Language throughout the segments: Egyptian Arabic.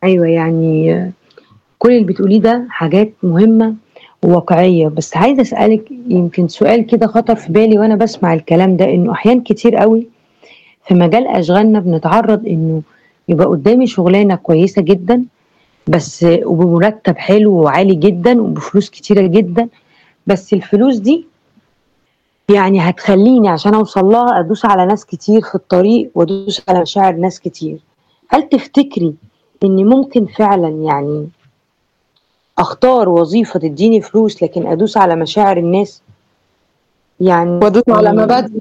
أيوه يعني كل اللي بتقوليه ده حاجات مهمة وواقعية بس عايزة أسألِك يمكن سؤال كده خطر في بالي وأنا باسمع الكلام ده، إنه أحيان كتير أوي في مجال أشغالنا بنتعرّض إنه يبقى قدّامي شغلانة كويسة جدًا بس وبمرتب حلو وعالي جدًا وبفلوس كتيرة جدًا، بس الفلوس دي يعني هتخلّيني عشان أوصل لها أدوس على ناس كتير في الطريق وأدوس على مشاعر ناس كتير، هل تفتكري إن ممكن فعلًا يعني أختار وظيفة تدّيني فلوس لكن أدوس على مشاعر الناس؟ يعني وأدوس على مبادئي.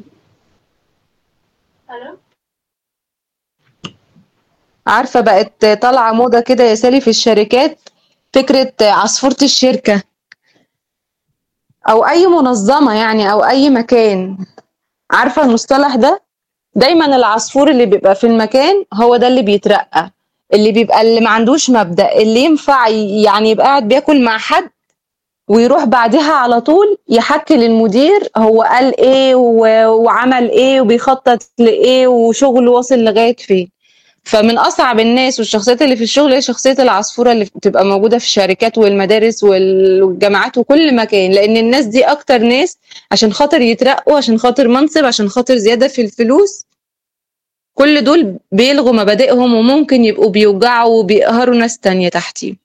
ألو؟ عارفة بقت طالعة موضة كده يا سالي في الشركات فكرة عصفورة الشركة. أو أي منظمة يعني أو أي مكان، عارفة المصطلح ده؟ دايمًا العصفور اللي بيبقى في المكان هو ده اللي بيترقّى، اللي بيبقى اللي ما عندوش مبدأ، اللي ينفع ي يعني يبقى قاعد بياكل مع حد ويروح بعدها على طول يحكّي للمدير هو قال إيه و وعمل إيه وبيخطط لإيه وشغله واصل لغاية فين. فمن أصعب الناس والشخصيات اللي في الشغل هي شخصية العصفورة اللي بتبقى موجودة في الشركات والمدارس وال والجامعات وكل مكان، لإن الناس دي أكتر ناس عشان خاطر يترقّوا، عشان خاطر منصب، عشان خاطر زيادة في الفلوس كل دول بيلغوا مبادئهم وممكن يبقوا بيوجعوا وبيقهروا ناس تانية تحتيهم.